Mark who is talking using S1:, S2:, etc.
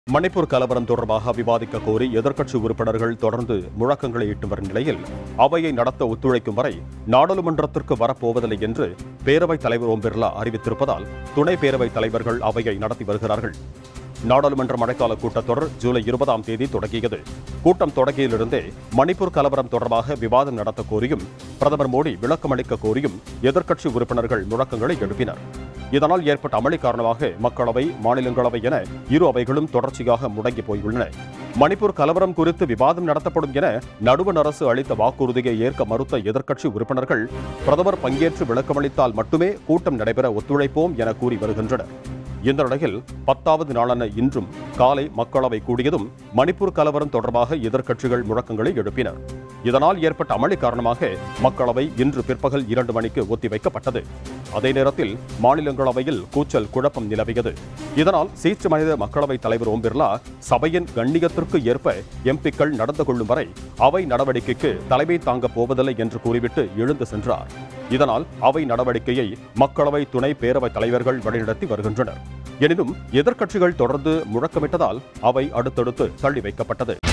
S1: மணிப்பூர் கலவரம் தொடர்பாக விவாதிக்க கோரி எதிர்க்கட்சி உறுப்பினர்கள் தொடர்ந்து முழக்கங்களை இட்டு வரும் நிலையில் அவையை நடத்த ஒத்துழைக்கும் வரை நாடாளுமன்றத்திற்கு வரப்போவதில்லை என்று பேரவைத் தலைவர் ஓம் பிர்லா அறிவித்திருப்பதால் துணை பேரவைத் தலைவர்கள் அவையை நடத்தி வருகிறார்கள் நாடாளுமன்ற மழைக்கால கூட்டத்தொடர் ஜூலை இருபதாம் தேதி தொடங்கியது கூட்டம் தொடங்கியிலிருந்தே மணிப்பூர் கலவரம் தொடர்பாக விவாதம் நடத்த கோரியும் பிரதமர் மோடி விளக்கமளிக்க கோரியும் எதிர்க்கட்சி உறுப்பினர்கள் முழக்கங்களை எழுப்பினர் இதனால் ஏற்பட்ட அமளி காரணமாக மக்களவை மாநிலங்களவை என இரு அவைகளும் தொடர்ச்சியாக முடங்கி போயுள்ளன மணிப்பூர் கலவரம் குறித்து விவாதம் நடத்தப்படும் என நடுவண் அரசு அளித்த வாக்குறுதியை ஏற்க மறுத்த எதிர்க்கட்சி உறுப்பினர்கள் பிரதமர் பங்கேற்று விளக்கமளித்தால் மட்டுமே கூட்டம் நடைபெற ஒத்துழைப்போம் என கூறி வருகின்றனர் இந்த நிலையில் பத்தாவது நாளான இன்றும் காலை மக்களவை கூடியதும் மணிப்பூர் கலவரம் தொடர்பாக எதிர்க்கட்சிகள் முழக்கங்களை எழுப்பினர் இதனால் ஏற்பட்ட அமளி காரணமாக மக்களவை இன்று பிற்பகல் இரண்டு மணிக்கு ஒத்திவைக்கப்பட்டது அதே நேரத்தில் மாநிலங்களவையில் கூச்சல் குழப்பம் நிலவியது இதனால் சீற்று மனித மக்களவைத் தலைவர் ஓம் பிர்லா சபையின் கண்ணியத்திற்கு ஏற்ப எம்பிக்கள் நடந்து கொள்ளும் வரை அவை நடவடிக்கைக்கு தலைமை தாங்கப் போவதில்லை என்று கூறிவிட்டு எழுந்து சென்றார் இதனால் அவை நடவடிக்கையை மக்களவை துணை பேரவைத் தலைவர்கள் வழிநடத்தி வருகின்றனர் எனினும் எதிர்க்கட்சிகள் தொடர்ந்து முழக்கமிட்டதால் அவை அடுத்தடுத்து தள்ளி வைக்கப்பட்டது